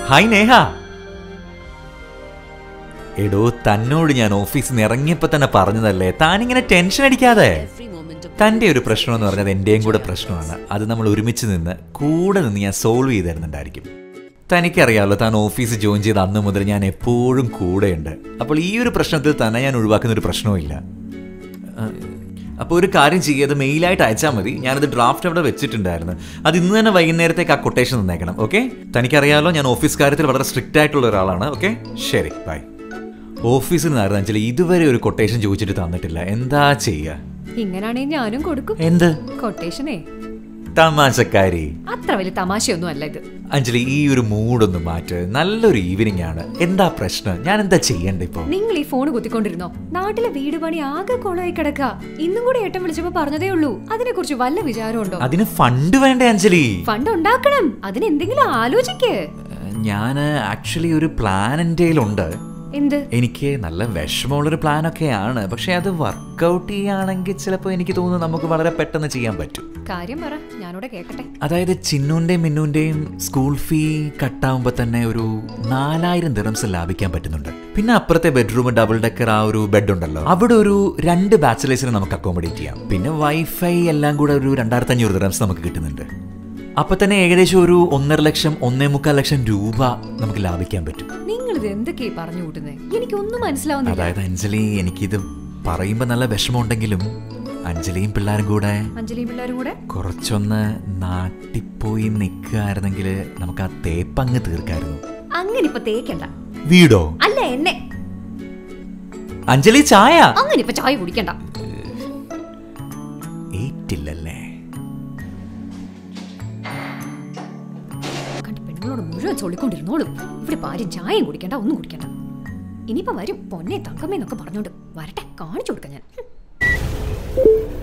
Hi Neha എടോ തന്നോട് ഞാൻ ഓഫീസിൽ നിന്ന് ഇറങ്ങിയപ്പോ തന്നെ പറഞ്ഞതല്ലേ താനിങ്ങനെ ടെൻഷൻ അടിക്കാതെ തന്റെ ഒരു പ്രശ്നം എന്ന് പറഞ്ഞത് എന്റെയും കൂടെ പ്രശ്നമാണ് അത് നമ്മൾ ഒരുമിച്ച് നിന്ന് കൂടെ നിന്ന് ഞാൻ സോൾവ് ചെയ്ത് തരുന്നുണ്ടായിരിക്കും തനിക്കറിയാമല്ലോ താൻ ഓഫീസ് ജോയിൻ ചെയ്ത അന്ന് മുതൽ ഞാൻ എപ്പോഴും കൂടെയുണ്ട് അപ്പോൾ ഈ ഒരു പ്രശ്നത്തിൽ തന്നെ ഞാൻ ഒഴിവാക്കുന്ന ഒരു പ്രശ്നവും അപ്പോൾ ഒരു കാര്യം ചെയ്യുക അത് മെയിലായിട്ട് അയച്ചാൽ മതി ഞാനത് ഡ്രാഫ്റ്റ് അവിടെ വെച്ചിട്ടുണ്ടായിരുന്നു അത് ഇന്ന് തന്നെ വൈകുന്നേരത്തേക്ക് ആ കൊട്ടേഷൻ തന്നേക്കണം ഓക്കെ തനിക്കറിയാലോ ഞാൻ ഓഫീസ് കാര്യത്തിൽ വളരെ സ്ട്രിക്റ്റ് ആയിട്ടുള്ള ഒരാളാണ് ഓക്കെ ശരി ബൈ ഓഫീസിൽ നിന്നായിരുന്നു അഞ്ചലി ഇതുവരെ ഒരു കൊട്ടേഷൻ ചോദിച്ചിട്ട് തന്നിട്ടില്ല എന്താ ചെയ്യുക ഇങ്ങനാണെങ്കിൽ ഞാനും കൊടുക്കും എന്ത് കൊട്ടേഷനേ തമാശക്കാരി അത്ര വലിയ തമാശയൊന്നും അല്ല ഇത് അഞ്ജലി ഈ ഒരു മൂഡൊന്ന് മാറ്റ് നല്ലൊരു ഈവനിങ് ആണ് എന്താ പ്രശ്നം ഞാൻ എന്താ ചെയ്യണ്ട ഇപ്പൊ നിങ്ങൾ ഈ ഫോൺ കുത്തിക്കൊണ്ടിരുന്നോ നാട്ടിലെ വീട് പണി ആകെ കൊളമായി കിടക്ക ഇന്നും കൂടി ഏട്ടൻ വിളിച്ചപ്പോ പറഞ്ഞതേ ഉള്ളൂ അതിനെ കുറിച്ച് വല്ല വിചാരമുണ്ടോ അതിന് ഫണ്ട് വേണ്ടേ അഞ്ജലി ഫണ്ട് ഉണ്ടാക്കണം അതിന് എന്തെങ്കിലും ആലോചിക്ക് ഞാൻ ആക്ച്വലി ഒരു പ്ലാൻ എൻ്റെ കയ്യിലുണ്ട് എന്ത് എനിക്ക് നല്ല വിഷമമുള്ളൊരു പ്ലാനൊക്കെയാണ് പക്ഷെ അത് വർക്കൗട്ട് ചെയ്യുകയാണെങ്കിൽ ചിലപ്പോൾ എനിക്ക് തോന്നുന്നു നമുക്ക് വളരെ പെട്ടെന്ന് ചെയ്യാൻ പറ്റും കാര്യം പറ ഞാനിവിടെ കേക്കട്ടെ അതായത് ചിന്നുന്റെയും മിന്നുന്റെയും സ്കൂൾ ഫീ കട്ടാവുമ്പോൾ തന്നെ ഒരു നാലായിരം ദിറംസ് ലാഭിക്കാൻ പറ്റുന്നുണ്ട് പിന്നെ അപ്പുറത്തെ ബെഡ്റൂം ഡബിൾ ഡെക്കർ ആ ഒരു ബെഡ് ഉണ്ടല്ലോ അവിടെ ഒരു രണ്ട് ബാച്ചിലേഴ്സിനെ നമുക്ക് അക്കോമഡേറ്റ് ചെയ്യാം പിന്നെ വൈഫൈ എല്ലാം കൂടെ ഒരു രണ്ടായിരത്തി അഞ്ഞൂറ് ദിറംസ് നമുക്ക് കിട്ടുന്നുണ്ട് അപ്പൊ തന്നെ ഏകദേശം ഒരു ഒന്നര ലക്ഷം ഒന്നേ മുക്കാൽ ലക്ഷം രൂപ നമുക്ക് ലാഭിക്കാൻ പറ്റും നിങ്ങൾ ഇത് എന്തൊക്കെയാ പറഞ്ഞു കൂട്ടുന്നത് എനിക്കൊന്നും മനസ്സിലാവുന്നില്ല അതായത് അഞ്ജലി എനിക്കിത് പറയുമ്പോൾ നല്ല വിഷമമുണ്ടെങ്കിലും അഞ്ജലിയും പിള്ളേരും കൂടെ അഞ്ജലിയും പിള്ളേരും കൂടെ കുറച്ചൊന്ന് നാട്ടിപ്പോയി നിൽക്കുകയായിരുന്നെങ്കിൽ നമുക്ക് ആ തേപ്പങ്ങ് തീർക്കായിരുന്നു അങ്ങനെ ഇപ്പൊ തേക്കണ്ട വീടോ അല്ല എന്നെ അഞ്ജലി ചായ അങ്ങനെ ഇപ്പൊ ചായ കുടിക്കണ്ട ഏറ്റില്ലല്ലേ കണ്ട് പെണ്ണുങ്ങളോട് മുഴുവൻ ചൊള്ളിക്കൊണ്ടിരുന്നോളും ഇവിടെ ഇപ്പൊ ആരും ചായയും കുടിക്കണ്ട ഒന്നും കുടിക്കണ്ട ഇനിയിപ്പോ വരും പൊന്നെ തങ്കമ്മേന്നൊക്കെ പറഞ്ഞോണ്ട് വരട്ടെ കാണിച്ചു കൊടുക്കാം ഞാൻ ഹും.